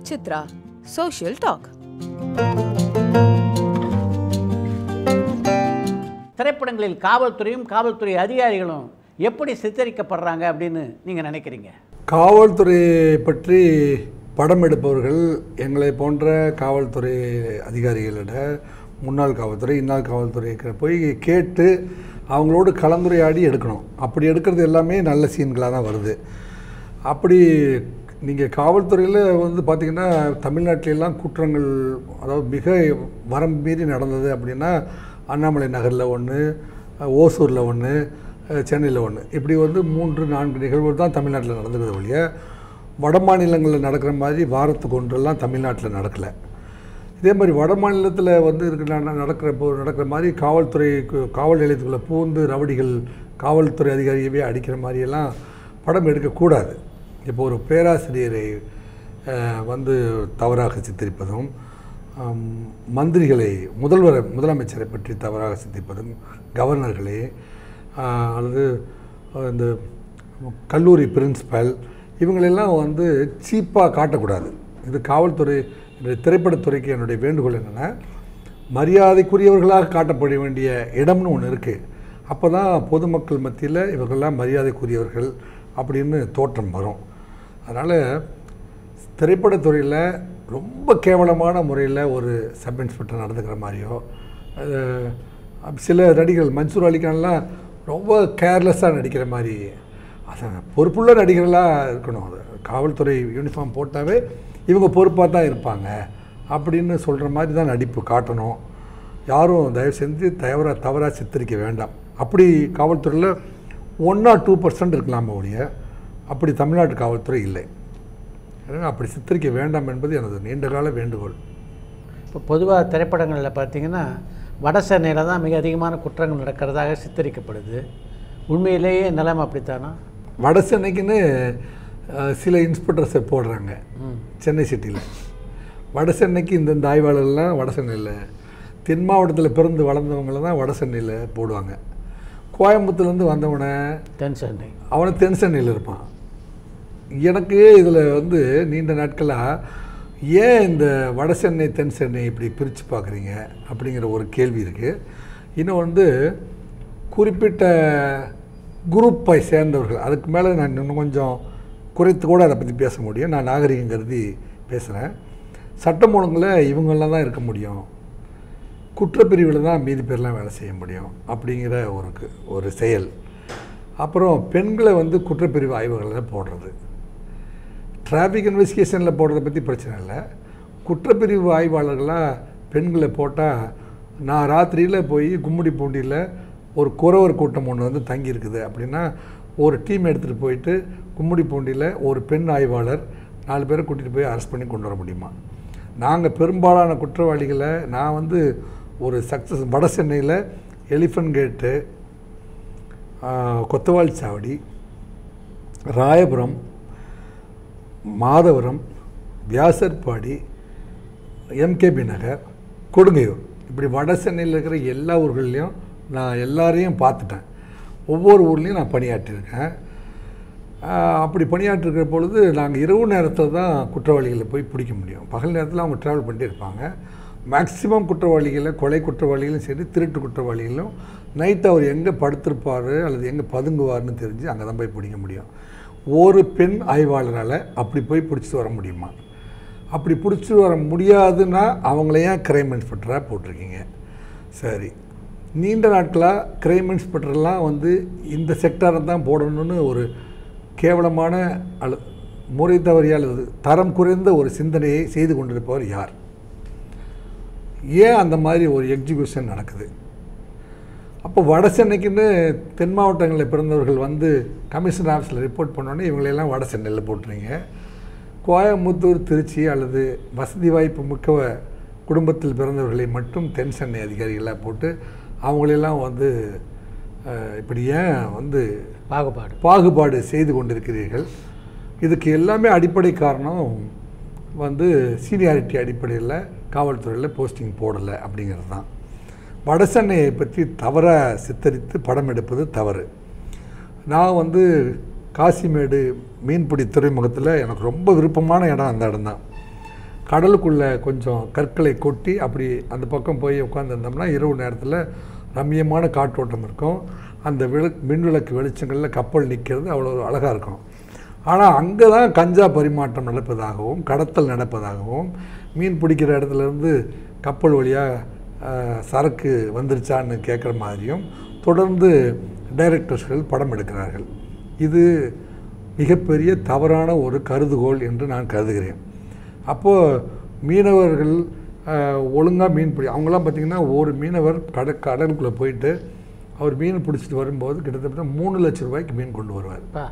Chitra social talk திரைப்படங்களில் காவல்துறையும் காவல்துறை அதிகாரிகளும் எப்படி சித்தரிக்கப்படுறாங்க அப்படின்னு நீங்கள் நினைக்கிறீங்க காவல்துறையை பற்றி படம் எடுப்பவர்கள் எங்களை போன்ற காவல்துறை அதிகாரிகளிட முன்னாள் காவல்துறை இன்னாள் துறை போய் கேட்டு அவங்களோடு கலந்துரையாடி எடுக்கணும் அப்படி எடுக்கிறது எல்லாமே நல்ல சீன்களாக தான் வருது அப்படி நீங்கள் காவல்துறையில் வந்து பார்த்திங்கன்னா தமிழ்நாட்டிலெல்லாம் குற்றங்கள் அதாவது மிக வரம் மீறி நடந்தது அப்படின்னா அண்ணாமலை நகரில் ஒன்று ஓசூரில் ஒன்று சென்னையில் ஒன்று இப்படி வந்து மூன்று நான்கு நிகழ்வுகள் தான் தமிழ்நாட்டில் நடந்துக்கிறது ஒழிய வட மாநிலங்களில் நடக்கிற மாதிரி வாரத்துக்கு ஒன்றெல்லாம் தமிழ்நாட்டில் நடக்கலை இதே மாதிரி வட மாநிலத்தில் வந்து இருக்கிற ந- நடக்கிற இப்போ நடக்கிற மாதிரி காவல்துறை கு- காவல் நிலையத்துக்குள்ளே பூந்து ரவுடிகள் காவல்துறை அதிகாரியவே அடிக்கிற மாதிரியெல்லாம் படம் எடுக்கக்கூடாது இப்போ ஒரு பேராசிரியரை அஹ், வந்து தவறாக சித்தரிப்பதும் ஆம், மந்திரிகளை முதல்வரை முதலமைச்சரை பற்றி தவறாக சித்தரிப்பதும் கவர்னர்களை ஆஹ், அல்லது அஹ், இந்த கல்லூரி பிரின்சிபல் இவங்களெல்லாம் வந்து சீப்பாக காட்டக்கூடாது இது காவல்துறை இந்த திரைப்படத்துறைக்கு என்னுடைய வேண்டுகோள் என்னென்னா மரியாதைக்குரியவர்களாக காட்டப்பட வேண்டிய இடம்னு ஒன்று இருக்குது அப்போ தான் பொதுமக்கள் மத்தியில் இவர்கள்லாம் மரியாதைக்குரியவர்கள் அப்படின்னு தோற்றம் வரும் அதனால் திரைப்படத்துறையில் ரொம்ப கேவலமான முறையில் ஒரு சப் இன்ஸ்பெக்டர் நடந்துக்கிற மாதிரியோ அஹ், சில நடிகர்கள் மன்சூர் அலிகான்லாம் ரொம்ப கேர்லெஸ்ஸாக நடிக்கிற மாதிரி அது பொறுப்புள்ள நடிகர்களாக இருக்கணும் அது காவல்துறை யூனிஃபார்ம் போட்டாவே இவங்க பொறுப்பாக தான் இருப்பாங்க அப்படின்னு சொல்கிற மாதிரி தான் நடிப்பு காட்டணும் யாரும் தயவு செஞ்சு தவறாக தவறாக சித்தரிக்க வேண்டாம் அப்படி காவல்துறையில் ஒன் ஆர் டூ பர்சன்ட் இருக்கலாமே ஒழிய அப்படி தமிழ்நாட்டு காவல்துறை இல்லை எனவே அப்படி சித்தரிக்க வேண்டாம் என்பது எனது நீண்டகால வேண்டுகோள் இப்போ பொதுவாக திரைப்படங்களில் பார்த்தீங்கன்னா வட சென்னையில் தான் மிக அதிகமான குற்றங்கள் நடக்கிறதாக சித்தரிக்கப்படுது உண்மையிலேயே நிலைமை அப்படித்தானா வட சென்னைக்குன்னு அஹ், சில இன்ஸ்பெக்டர்ஸை போடுறாங்க சென்னை சிட்டியில் வட சென்னைக்கு இந்தந்த ஆய்வாளர்லாம் வட சென்னையில் தென் மாவட்டத்தில் பிறந்து வளர்ந்தவங்கள தான் வட சென்னையில் போடுவாங்க கோயம்புத்தூர்லேருந்து வந்தவனை தென் சென்னை அவனை தென் சென்னையில் இருப்பான் எனக்கு இதில் வந்து நீண்ட நாட்களாக ஏன் இந்த வட சென்னை தென் சென்னை இப்படி பிரித்து பார்க்குறீங்க அப்படிங்கிற ஒரு கேள்வி இருக்குது இன்னும் வந்து குறிப்பிட்ட குரூப்பை சேர்ந்தவர்கள் அதுக்கு மேலே நான் இன்னும் கொஞ்சம் குறைத்து கூட அதை பற்றி பேச முடியும் நான் நாகரிகம் கருதி பேசுகிறேன் சட்டம் ஒழுங்கில் இவங்கெல்லாம் தான் இருக்க முடியும் குற்றப்பிரிவில் தான் மீதி பேர்லாம் வேலை செய்ய முடியும் அப்படிங்கிற ஒரு கு- ஒரு செயல் அப்புறம் பெண்களை வந்து குற்றப்பிரிவு ஆய்வுகளில் போடுறது டிராஃபிக் இன்வெஸ்டிகேஷனில் போடுறத பற்றி பிரச்சனை இல்லை குற்றப்பிரிவு ஆய்வாளர்களாக பெண்களை போட்டால் நான் ராத்திரியில் போய் கும்முடி பூண்டியில் ஒரு குறவர் கூட்டம் ஒன்று வந்து தங்கியிருக்குது அப்படின்னா ஒரு டீம் எடுத்துகிட்டு போயிட்டு கும்முடி பூண்டியில் ஒரு பெண் ஆய்வாளர் நாலு பேரை கூட்டிகிட்டு போய் அரெஸ்ட் பண்ணி கொண்டு வர முடியுமா நாங்கள் பெரும்பாலான குற்றவாளிகளை நான் வந்து ஒரு சக்ஸஸ் வட சென்னையில் elephant gate Kothwal Chavadi Royapuram Madhavaram Vyasarpadi MKB Nagar Kodungaiyur இப்படி வட சென்னையில் இருக்கிற எல்லா ஊர்கள்லையும் நான் எல்லாரையும் பார்த்துட்டேன் ஒவ்வொரு ஊர்லேயும் நான் பணியாற்றியிருக்கேன் ஆஹ் அப்படி பணியாற்றிருக்கிற பொழுது நாங்கள் இரவு நேரத்தில் தான் குற்றவாளிகளை போய் பிடிக்க முடியும் பகல் நேரத்தில் அவங்க ட்ராவல் பண்ணிட்டு இருப்பாங்க மேக்சிமம் குற்றவாளிகளை கொலை குற்றவாளிகளும் சரி திருட்டு குற்றவாளிகளும் நைட்டு அவர் எங்கே படுத்திருப்பார் அல்லது எங்கே பதுங்குவார்னு தெரிஞ்சு அங்கே தான் போய் பிடிக்க முடியும் ஒரு பெண் ஆய்வாளரால் அப்படி போய் பிடிச்சிட்டு வர முடியுமா அப்படி பிடிச்சிட்டு வர முடியாதுன்னா அவங்கள ஏன் கிரைம் இன்ஸ்பெக்டராக போட்டிருக்கீங்க சரி நீண்ட நாட்களாக கிரைம் இன்ஸ்பெக்டர்லாம் வந்து இந்த செக்டாரை தான் போடணும்னு ஒரு கேவலமான அல்ல முறை தவறிய அல்லது தரம் குறைந்த ஒரு சிந்தனையை செய்து கொண்டிருப்பவர் யார் ஏன் அந்த மாதிரி ஒரு எக்ஸிக்யூஷன் நடக்குது அப்போ வட சென்னைக்குன்னு தென் மாவட்டங்களில் பிறந்தவர்கள் வந்து கமிஷனர் ஆஃபீஸில் ரிப்போர்ட் பண்ணோன்னே இவங்களையெல்லாம் வட சென்னையில் போட்டுறீங்க கோயம்புத்தூர் திருச்சி அல்லது வசதி வாய்ப்பு மிக்க குடும்பத்தில் பிறந்தவர்களை மட்டும் தென் சென்னை அதிகாரிகளாக போட்டு அவங்களெல்லாம் வந்து அஹ், இப்படி ஏன் வந்து பாகுபாடு பாகுபாடு செய்து கொண்டிருக்கிறீர்கள் இதுக்கு எல்லாமே அடிப்படை காரணம் வந்து சீனியாரிட்டி அடிப்படையில் காவல்துறையில் போஸ்டிங் போடலை அப்படிங்கிறது தான் வடசென்னையை பற்றி தவறாக சித்தரித்து படம் எடுப்பது தவறு நான் வந்து காசிமேடு மீன்பிடி துறைமுகத்தில் எனக்கு ரொம்ப விருப்பமான இடம் அந்த இடம் தான் கடலுக்குள்ளே கொஞ்சம் கற்களை கொட்டி அப்படி அந்த பக்கம் போய் உட்காந்துருந்தோம்னா இரவு நேரத்தில் ரம்மியமான காற்றோட்டம் இருக்கும் அந்த விள மின்விளக்கு வெளிச்சங்களில் கப்பல் நிற்கிறது அவ்வளோ அழகாக இருக்கும் ஆனால் அங்கே தான் கஞ்சா பரிமாற்றம் நடப்பதாகவும் கடத்தல் நடப்பதாகவும் மீன் பிடிக்கிற இடத்துல இருந்து கப்பல் வழியாக சரக்கு வந்துருச்சான்னு கேட்குற மாதிரியும் தொடர்ந்து டைரக்டர்ஸ்கள் படம் எடுக்கிறார்கள் இது மிகப்பெரிய தவறான ஒரு கருதுகோள் என்று நான் கருதுகிறேன் அப்போது மீனவர்கள் ஒழுங்காக மீன் பிடி அவங்களாம் பார்த்திங்கன்னா ஒரு மீனவர் கட கடலுக்குள்ளே போயிட்டு அவர் மீன் பிடிச்சிட்டு வரும்போது கிட்டத்தட்ட மூணு லட்சம் ரூபாய்க்கு மீன் கொண்டு வருவார் பா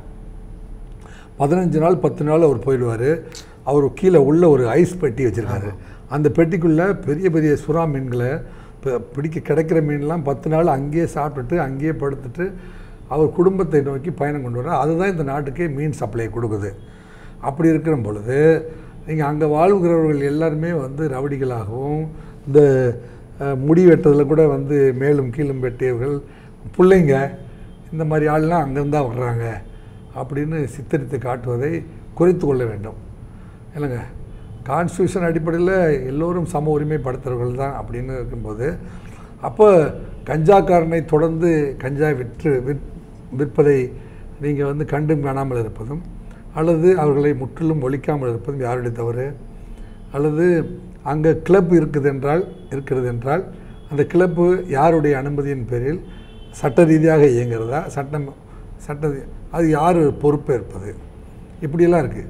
பதினஞ்சு நாள் பத்து நாள் அவர் போயிடுவார் அவர் கீழே உள்ள ஒரு ஐஸ் பெட்டி வச்சுருக்காரு அந்த பெட்டிக்குள்ளே பெரிய பெரிய சுறா மீன்களை இப்போ பிடிக்க கிடைக்கிற மீன்லாம் பத்து நாள் அங்கேயே சாப்பிட்டுட்டு அங்கேயே படுத்துட்டு அவர் குடும்பத்தை நோக்கி பயணம் கொண்டு வர்றார் அதுதான் இந்த நாட்டுக்கே மீன் சப்ளை கொடுக்குது அப்படி இருக்கிற பொழுது நீங்கள் அங்கே வாழ்கிறவர்கள் எல்லாருமே வந்து ரவுடிகளாகவும் இந்த அஹ், முடி வெட்டுறதுல கூட வந்து மேலும் கீழும் வெட்டியவர்கள் பிள்ளைங்க இந்த மாதிரி ஆள்லாம் அங்கேருந்து தான் வர்றாங்க அப்படின்னு சித்தரித்து காட்டுவதை குறைத்து கொள்ள வேண்டும் இல்லைங்க கான்ஸ்டியூஷன் அடிப்படையில் எல்லோரும் சம உரிமை படுத்துறவர்கள் தான் அப்படின்னு இருக்கும்போது அப்போ கஞ்சாக்காரனை தொடர்ந்து கஞ்சா விற்று விற் விற்பதை நீங்கள் வந்து கண்டும் காணாமல் இருப்பதும் அல்லது அவர்களை முற்றிலும் ஒழிக்காமல் இருப்பதும் யாருடைய தவறு அல்லது அங்கே கிளப் இருக்குது என்றால் இருக்கிறது என்றால் அந்த கிளப்பு யாருடைய அனுமதியின் பேரில் சட்ட ரீதியாக இயங்குறதா சட்டம் சட்ட அது யார் பொறுப்பேற்பது இப்படியெல்லாம் இருக்குது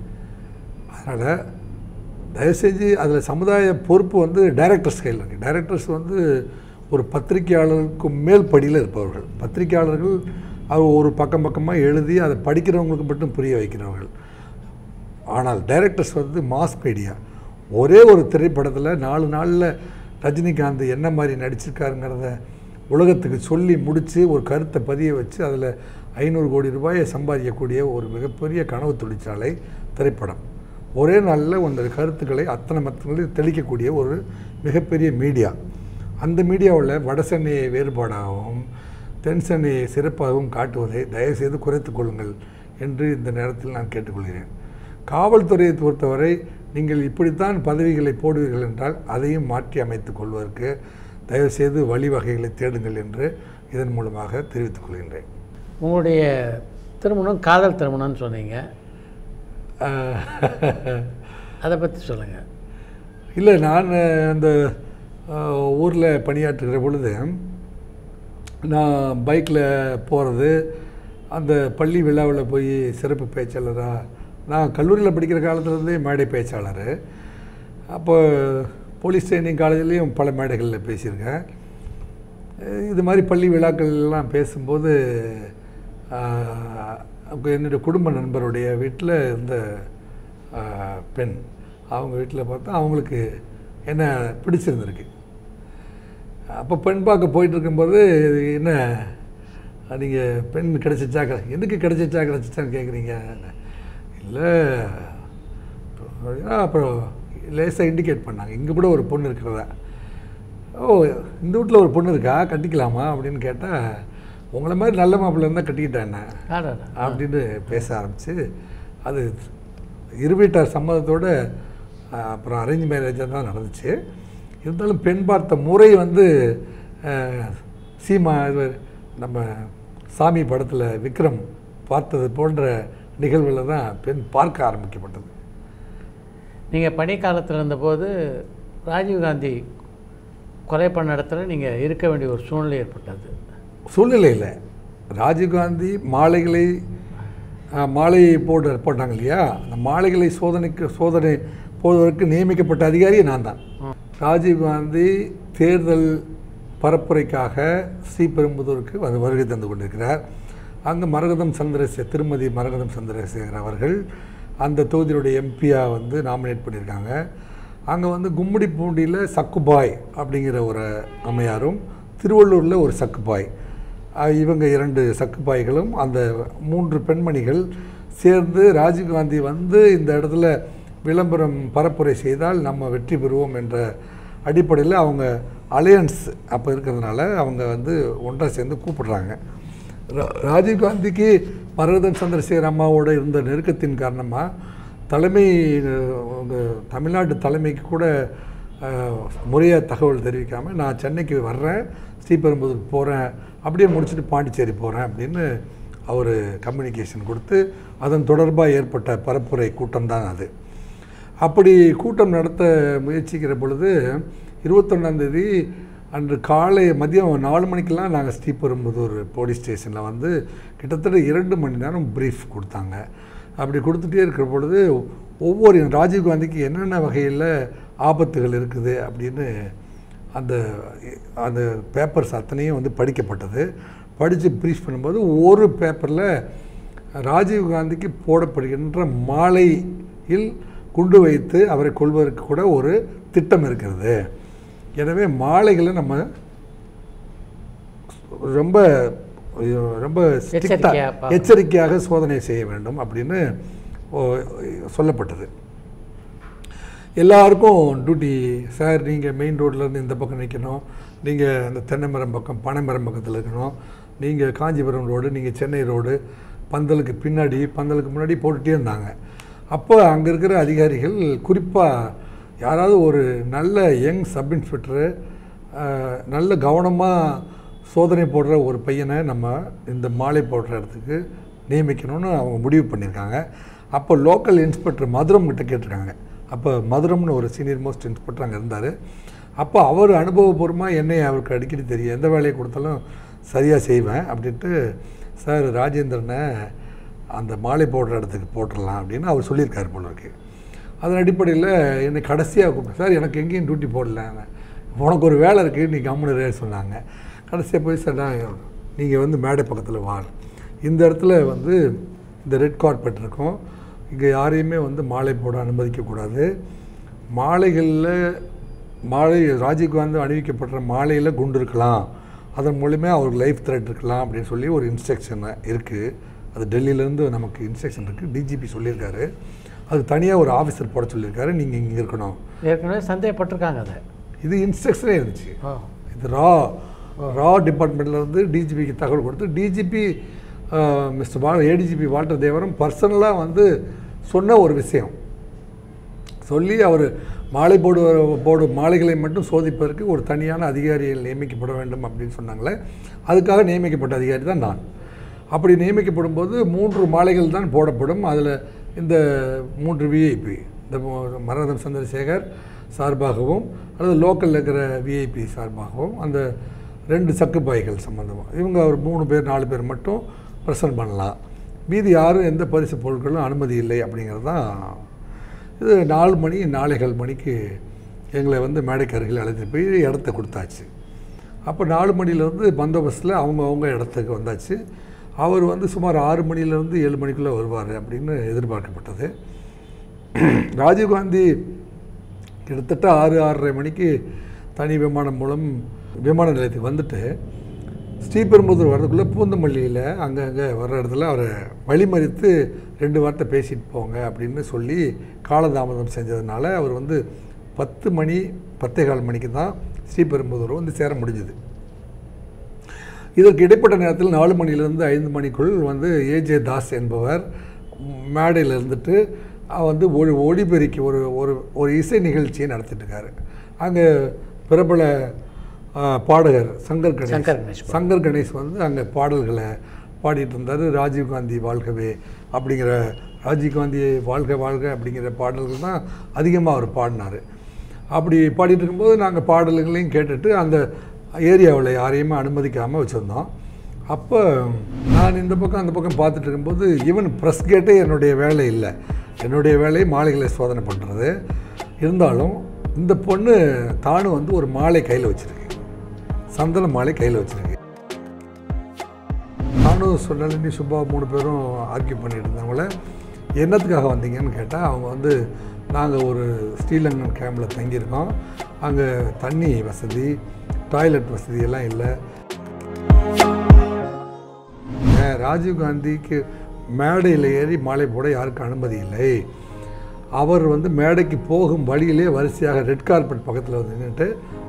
அதனால் தயவுசெஞ்சு அதில் சமுதாய பொறுப்பு வந்து டைரக்டர்ஸ் கையில் இருக்குது டைரக்டர்ஸ் வந்து ஒரு பத்திரிகையாளருக்கு மேல் படியில் இருப்பவர்கள் பத்திரிகையாளர்கள் அவர் ஒரு பக்கம் பக்கமாக எழுதி அதை படிக்கிறவங்களுக்கு மட்டும் புரிய வைக்கிறவர்கள் ஆனால் டைரக்டர்ஸ் வந்து மாஸ் மீடியா ஒரே ஒரு திரைப்படத்தில் நாலு நாளில் ரஜினிகாந்த் என்ன மாதிரி நடிச்சிருக்காருங்கிறத உலகத்துக்கு சொல்லி முடித்து ஒரு கருத்தை பதிய வச்சு அதில் ஐநூறு கோடி ரூபாயை சம்பாதிக்கக்கூடிய ஒரு மிகப்பெரிய கனவு தொழிற்சாலை திரைப்படம் ஒரே நாளில் அந்த கருத்துக்களை அத்தனை மத்தங்களையும் தெளிக்கக்கூடிய ஒரு மிகப்பெரிய மீடியா அந்த மீடியாவில் வட சென்னையை வேறுபாடாகவும் தென் சென்னையை சிறப்பாகவும் காட்டுவதை தயவுசெய்து குறைத்துக் கொள்ளுங்கள் என்று இந்த நேரத்தில் நான் கேட்டுக்கொள்கிறேன் காவல்துறையை பொறுத்தவரை நீங்கள் இப்படித்தான் பதவிகளை போடுவீர்கள் என்றால் அதையும் மாற்றி அமைத்துக் கொள்வதற்கு தயவுசெய்து வழிவகைகளை தேடுங்கள் என்று இதன் மூலமாக தெரிவித்துக் கொள்கின்றேன் உங்களுடைய திருமணம் காதல் திருமணம்னு சொன்னீங்க அதை பற்றி சொல்லுங்கள் இல்லை நான் அந்த ஊரில் பணியாற்றுகிற பொழுது நான் பைக்கில் போகிறது அந்த பள்ளி விழாவில் போய் சிறப்பு பேச்சாளராக நான் கல்லூரியில் படிக்கிற காலத்துலேருந்தே மேடை பேச்சாளர் அப்போ போலீஸ் ட்ரைனிங் காலேஜ்லேயும் பல மேடைகளில் பேசியிருக்கேன் அஹ் இது மாதிரி பள்ளி விழாக்கள் எல்லாம் பேசும்போது ஆஹ், அப்ப என்னுடைய குடும்ப நண்பருடைய வீட்டில் இருந்த ஆஹ், பெண் அவங்க வீட்டில் பார்த்தா அவங்களுக்கு என்ன பிடிச்சிருந்திருக்கு அப்போ பெண் பார்க்க போயிட்டு இருக்கும்போது என்ன நீங்கள் பெண் கிடச்சிச்சா கிட எதுக்கு கிடச்சிச்சா கிடச்சிச்சான்னு கேட்குறீங்க இல்லை அப்புறம் லேசாக இண்டிகேட் பண்ணாங்க இங்கே கூட ஒரு பொண்ணு இருக்கிறதா ஓ இந்த வீட்டில் ஒரு பொண்ணு இருக்கா கட்டிக்கலாமா அப்படின்னு கேட்டால் உங்களை மாதிரி நல்ல மாப்பிள்ளை இருந்தால் கட்டிக்கிட்டேன் ஆடாடா அப்படின்னு பேச ஆரம்பித்து அது இரு வீட்டார் சம்மதத்தோட அஹ், அப்புறம் அரேஞ்ச் மேரேஜாக தான் நடந்துச்சு இருந்தாலும் பெண் பார்த்த முறை வந்து அஹ், சீமா இது நம்ம சாமி படத்தில் விக்ரம் பார்த்தது போன்ற நிகழ்வில் தான் பெண் பார்க்க ஆரம்பிக்கப்பட்டது நீங்கள் பனிக்காலத்தில் இருந்தபோது ராஜீவ்காந்தி கொலை பண்ண இடத்துல நீங்கள் இருக்க வேண்டிய ஒரு சூழ்நிலை ஏற்பட்டது சூழ்நிலையில் ராஜீவ்காந்தி மாலைகளை அஹ், மாலையை போட்டு போட்டாங்க இல்லையா அந்த மாலைகளை சோதனைக்கு சோதனை போவதற்கு நியமிக்கப்பட்ட அதிகாரி நான் தான் ராஜீவ்காந்தி தேர்தல் பரப்புரைக்காக ஸ்ரீபெரும்புதூருக்கு வந்து வருகை தந்து கொண்டிருக்கிறார் அங்கே மரகதம் சந்திரசே திருமதி மரகதம் சந்திரசேகர் அவர்கள் அந்த தொகுதியினுடைய எம்பியாக வந்து நாமினேட் பண்ணியிருக்காங்க அங்கே வந்து கும்மிடிப்பூண்டியில் சக்குபாய் அப்படிங்கிற ஒரு அம்மையாரும் திருவள்ளூரில் ஒரு சக்குபாய் அஹ் இவங்க இரண்டு சக்குபாய்களும் அந்த மூன்று பெண்மணிகள் சேர்ந்து ராஜீவ்காந்தி வந்து இந்த இடத்துல விளம்பரம் பரப்புரை செய்தால் நம்ம வெற்றி பெறுவோம் என்ற அடிப்படையில் அவங்க அலையன்ஸ் அப்போ இருக்கிறதுனால அவங்க வந்து ஒன்றாக சேர்ந்து கூப்பிடுறாங்க ரா- ராஜீவ்காந்திக்கு மரகதன் சந்திரசேகர் அம்மாவோட இருந்த நெருக்கத்தின் காரணமாக தலைமை உங்க தமிழ்நாட்டு தலைமைக்கு கூட முறையாக தகவல் தெரிவிக்காமல் நான் சென்னைக்கு வர்றேன் ஸ்ரீபெரும்புதூருக்கு போகிறேன் அப்படியே முடிச்சுட்டு பாண்டிச்சேரி போகிறேன் அப்படின்னு அவர் கம்யூனிகேஷன் கொடுத்து அதன் தொடர்பாக ஏற்பட்ட பரப்புரை கூட்டம் தான் அது அப்படி கூட்டம் நடத்த முயற்சிக்கிற பொழுது இருபத்தொன்னாந்தேதி அன்று காலை மதியம் நாலு மணிக்கெல்லாம் நாங்கள் ஸ்ரீபெரும்புதூர் போலீஸ் ஸ்டேஷனில் வந்து கிட்டத்தட்ட இரண்டு மணி நேரம் ப்ரீஃப் கொடுத்தாங்க அப்படி கொடுத்துட்டே இருக்கிற பொழுது ஒவ்வொரு ராஜீவ்காந்திக்கு என்னென்ன வகையில் ஆபத்துகள் இருக்குது அப்படின்னு அந்த அந்த பேப்பர்ஸ் அத்தனையும் வந்து படிக்கப்பட்டது படித்து ப்ரீஃப் பண்ணும்போது ஒரு பேப்பரில் ராஜீவ்காந்திக்கு போடப்படுகின்ற மாலையில் குண்டு வைத்து அவரை கொள்வதற்கு கூட ஒரு திட்டம் இருக்கிறது எனவே மாலைகளை நம்ம ரொம்ப ரொம்ப strictஆ- எச்சரிக்கையா பார்க்கணும். எச்சரிக்கையாக சோதனை செய்ய வேண்டும் அப்படின்னு ஓ, சொல்லப்பட்டது எல்லாருக்கும் டியூட்டி சார் நீங்கள் மெயின் ரோட்லேருந்து இந்த பக்கம் நிற்கணும் நீங்கள் அந்த தென்னைமரம் பக்கம் பனைமரம் பக்கத்தில் இருக்கணும் நீங்கள் காஞ்சிபுரம் ரோடு நீங்கள் சென்னை ரோடு பந்தலுக்கு பின்னாடி பந்தலுக்கு முன்னாடி போட்டுகிட்டே இருந்தாங்க அப்போ அங்கே இருக்கிற அதிகாரிகள் குறிப்பாக யாராவது ஒரு நல்ல யங் சப் இன்ஸ்பெக்டரு நல்ல கவனமாக சோதனை போடுற ஒரு பையனை நம்ம இந்த மாலை போடுற இடத்துக்கு நியமிக்கணும்னு அவங்க முடிவு பண்ணியிருக்காங்க அப்போ லோக்கல் இன்ஸ்பெக்டர் மதுரம் கிட்ட கேட்டிருக்காங்க அப்போ மதுரம்னு ஒரு சீனியர் மோஸ்ட் இன்ஸ்பெக்டர் அங்கே இருந்தார் அப்போ அவர் அனுபவபூர்வமாக என்னை அவருக்கு அடிக்கடி தெரியும் எந்த வேலையை கொடுத்தாலும் சரியாக செய்வேன் அப்படின்ட்டு சார் ராஜேந்திரனை அந்த மாலை போடுற இடத்துக்கு போட்டுடலாம் அப்படின்னு அவர் சொல்லியிருக்காரு போல இருக்கு அதன் அடிப்படையில் என்னை கடைசியாக கூப்பிட்டு சார் எனக்கு எங்கேயும் டியூட்டி போடல உனக்கு ஒரு வேலை இருக்குது நீ கம்முனு சொன்னாங்க கடைசியாக போய் சார் நீங்கள் வந்து மேடை பக்கத்தில் வா இந்த இடத்துல வந்து இந்த ரெட் கார்பெட் இருக்கும் இங்கே யாரையுமே வந்து மாலை போட அனுமதிக்கக்கூடாது மாலைகளில் மாலை ராஜீவ்காந்தி அணிவிக்கப்படுற மாலையில் குண்டு இருக்கலாம் அதன் மூலியமே அவருக்கு லைஃப் த்ரெட் இருக்கலாம் அப்படின்னு சொல்லி ஒரு இன்ஸ்ட்ரக்ஷன் இருக்குது அது டெல்லியிலேருந்து நமக்கு இன்ஸ்ட்ரக்ஷன் இருக்குது டிஜிபி சொல்லியிருக்காரு அது தனியாக ஒரு ஆஃபீஸர் போட சொல்லியிருக்காரு நீங்கள் இங்கே இருக்கணும் ஏற்கனவே சந்தேகப்பட்டிருக்காங்க அதை இது இன்ஸ்ட்ரக்ஷனே இருந்துச்சு ஓ இது ரா ரா டிபார்ட்மெண்ட்லேருந்து டிஜிபிக்கு தகவல் கொடுத்து டிஜிபி மிஸ்டர் வா ஏடிஜிபி வால்டர் தேவரம் பர்சனலாக வந்து சொன்ன ஒரு விஷயம் சொல்லி அவர் மாலை போடு போடு மாலைகளை மட்டும் சோதிப்பதற்கு ஒரு தனியான அதிகாரிகள் நியமிக்கப்பட வேண்டும் அப்படின்னு சொன்னாங்களே அதுக்காக நியமிக்கப்பட்ட அதிகாரி தான் நான் அப்படி நியமிக்கப்படும் போது மூன்று மாலைகள் தான் போடப்படும் அதில் இந்த மூன்று விஐபி இந்த மு- மரதம் சந்திரசேகர் சார்பாகவும் அல்லது லோக்கலில் இருக்கிற விஐபி சார்பாகவும் அந்த ரெண்டு சக்குப்பாய்கள் சம்மந்தமாக இவங்க ஒரு மூணு பேர் நாலு பேர் மட்டும் ப்ரெசன்ட் பண்ணலாம் மீதி யாரும் எந்த பரிசு பொருட்களும் அனுமதி இல்லை அப்படிங்கிறது தான் இது நாலு மணி நாளைகள் மணிக்கு எங்களை வந்து மேடைக்கு அருகில் அழைச்சிட்டு போய் இடத்த கொடுத்தாச்சு அப்போ நாலு மணிலேருந்து பந்தோபஸ்தில் அவங்க அவங்க இடத்துக்கு வந்தாச்சு அவர் வந்து சுமார் ஆறு மணிலேருந்து ஏழு மணிக்குள்ளே வருவார் அப்படின்னு எதிர்பார்க்கப்பட்டது ராஜீவ்காந்தி கிட்டத்தட்ட ஆறு ஆறரை மணிக்கு தனி விமானம் மூலம் விமான நிலையத்துக்கு வந்துட்டு ஸ்ரீபெரும்புதூர் வர்றதுக்குள்ளே பூந்தமல்லியில் அங்கங்கே வர்ற இடத்துல அவரை வழிமறித்து ரெண்டு வார்த்தை பேசிட்டு போங்க அப்படின்னு சொல்லி காலதாமதம் செஞ்சதுனால அவர் வந்து பத்து மணி பத்தே கால் மணிக்கு தான் ஸ்ரீபெரும்புதூர் வந்து சேர முடிஞ்சுது இதற்கு இடைப்பட்ட நேரத்தில் நாலு மணிலேருந்து ஐந்து மணிக்குள் வந்து ஏஜே தாஸ் என்பவர் மேடையில் இருந்துட்டு அவர் வந்து ஒளி ஒளிபெருக்கி ஒரு ஒரு ஒரு இசை நிகழ்ச்சியை நடத்திட்டு இருக்காரு அங்கே பிரபல ஆ, பாடகர் சங்கர் கணேஷ் சங்கர் கணேஷ் சங்கர் கணேஷ் வந்து அங்கே பாடல்களை பாடிட்டு இருந்தார் ராஜீவ்காந்தி வாழ்கவே அப்படிங்கிற ராஜீவ்காந்தி வாழ்க வாழ்க அப்படிங்கிற பாடல்கள் தான் அதிகமாக அவர் பாடினார் அப்படி பாடிட்டு இருக்கும்போது நாங்கள் பாடல்களையும் கேட்டுட்டு அந்த ஏரியாவில் யாரையுமே அனுமதிக்காமல் வச்சுருந்தோம் அப்போ நான் இந்த பக்கம் அந்த பக்கம் பார்த்துட்டு இருக்கும்போது ஈவன் ப்ரெஸ் கேட்டே என்னுடைய வேலை இல்லை என்னுடைய வேலை மாலைகளை சோதனை பண்ணுறது இருந்தாலும் இந்த பொண்ணு தானும் வந்து ஒரு மாலை கையில் வச்சுருக்கு சந்தன மாலை கையில் வச்சுருக்கு நானும் சொன்னலினி சுப்பா மூணு பேரும் ஆர்கியூ பண்ணிட்டு இருந்தவங்கள என்னத்துக்காக வந்தீங்கன்னு கேட்டால் அவங்க வந்து நாங்கள் ஒரு ஸ்ரீலங்கன் கேம்பில் தங்கியிருக்கோம் அங்கே தண்ணி வசதி டாய்லெட் வசதி எல்லாம் இல்லை அஹ் ராஜீவ்காந்திக்கு மேடையில் ஏறி மாலை போட யாருக்கும் அனுமதி இல்லை அவர் வந்து மேடைக்கு போகும் வழியிலே வரிசையாக ரெட் கார்பெட் பக்கத்தில் வந்து நின்றுட்டு